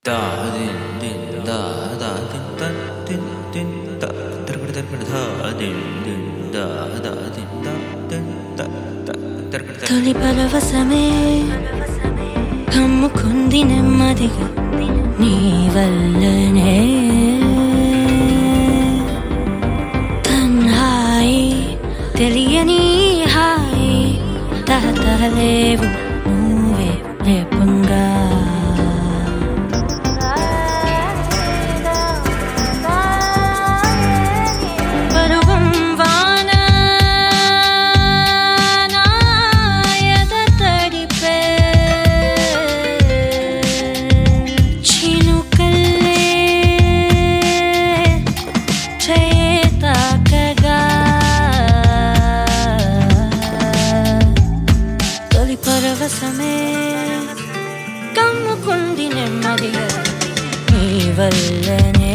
Da din din da da din da din din da tarkad tarkad da din din da da din da din da da tarkad tarkad తొలి పరవశమే కమ్ముకుంది నెమ్మదిగా నీ వల్లనే తన్హాయి తెలియని హాయి తహతహలేవు నువ్వే లేపంగా పరువం వాన నాయద తడిపే చినుకల్లే చేతాకగా తొలి పరవశమే కమ్ముకుంది నెమ్మదిగా నీ వల్లనే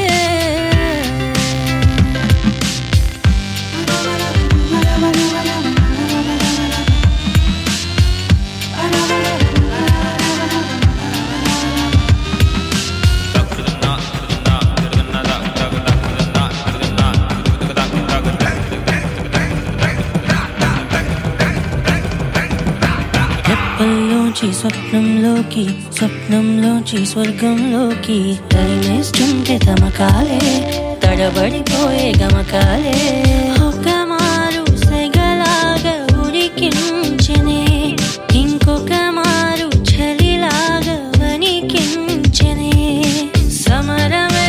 రెప్పల్లోంచి స్వప్నంలోకి స్వప్నంలోంచి స్వర్గంలోకి తరిమేస్తుంటే తమకాలే తడబడిపోయే గమకాలే ఒక మారు సెగలాగా ఉరికించనే ఇంకొక మారు చలిలాగా వణికించనే సమరమే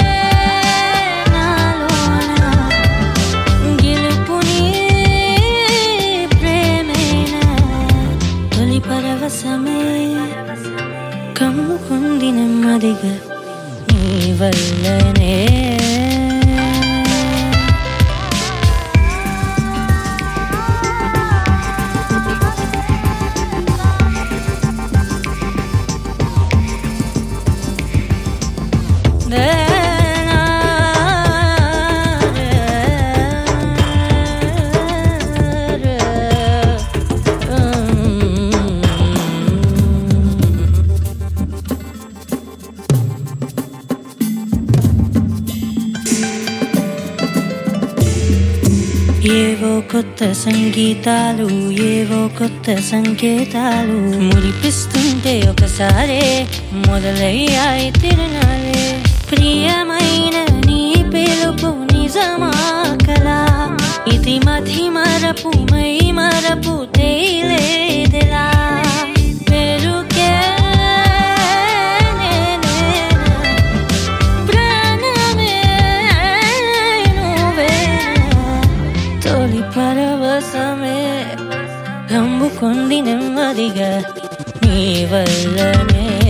నాలోన గెలుపుని ప్రేమేనా తొలి పరవశమే కమ్ముకుంది నెమ్మదిగా నీ వల్లనే ఏవో కొత్త సంగీతాలు ఏవో కొత్త సంకేతాలు మురిపిస్తుంటే ఒకసారే మొదలయ్యాయి తిరునాలే ప్రియమైన నీ పిలుపు నిజమా కలా ఇది మధి మరపు మై మరపు తేలేదిలా పెరుగే నేనేనా ప్రాణమే నువ్వేనా తొలి పరవశమే కమ్ముకుంది నెమ్మదిగా నీ వల్లనే